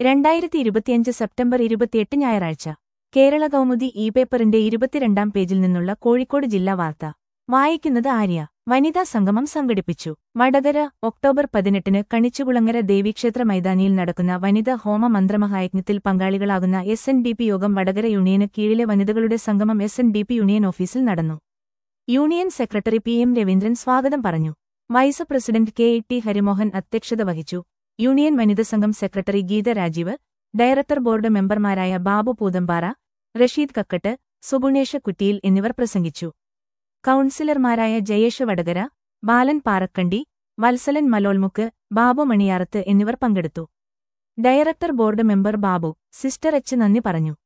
രണ്ടായിരത്തി ഇരുപത്തിയഞ്ച് സെപ്റ്റംബർ ഇരുപത്തിയെട്ട് ഞായറാഴ്ച കേരള കൗമുദി ഇ പേപ്പറിന്റെ ഇരുപത്തിരണ്ടാം പേജിൽ നിന്നുള്ള കോഴിക്കോട് ജില്ലാ വാർത്ത വായിക്കുന്നത് ആര്യ വനിതാ സംഗമം സംഘടിപ്പിച്ചു വടകര ഒക്ടോബർ പതിനെട്ടിന് കണിച്ചുകുളങ്ങര ദേവീക്ഷേത്ര മൈതാനിയിൽ നടക്കുന്ന വനിതാ ഹോമ മന്ത്രമഹായജ്ഞത്തിൽ പങ്കാളികളാകുന്ന എസ് എൻ ഡി പി യോഗം വടകര യൂണിയന് കീഴിലെ വനിതകളുടെ സംഗമം S N D P union ഓഫീസിൽ നടന്നു union secretary P M Raveendran സ്വാഗതം പറഞ്ഞു vice president K E T Harimohan അധ്യക്ഷത വഹിച്ചു യൂണിയൻ വനിതാ സംഘം secretary Geetha Rajeev director board മെമ്പർമാരായ ബാബു പൂതമ്പാറ റഷീദ് കക്കട്ട് സുഗുണേഷ് കുറ്റിയിൽ എന്നിവർ പ്രസംഗിച്ചു കൗൺസിലർമാരായ ജയേഷ് വടകര ബാലൻ പാറക്കണ്ടി വത്സലൻ മലോൽമുക്ക് ബാബു മണിയാറത്ത് എന്നിവർ പങ്കെടുത്തു director board member Babu sister H നന്ദി പറഞ്ഞു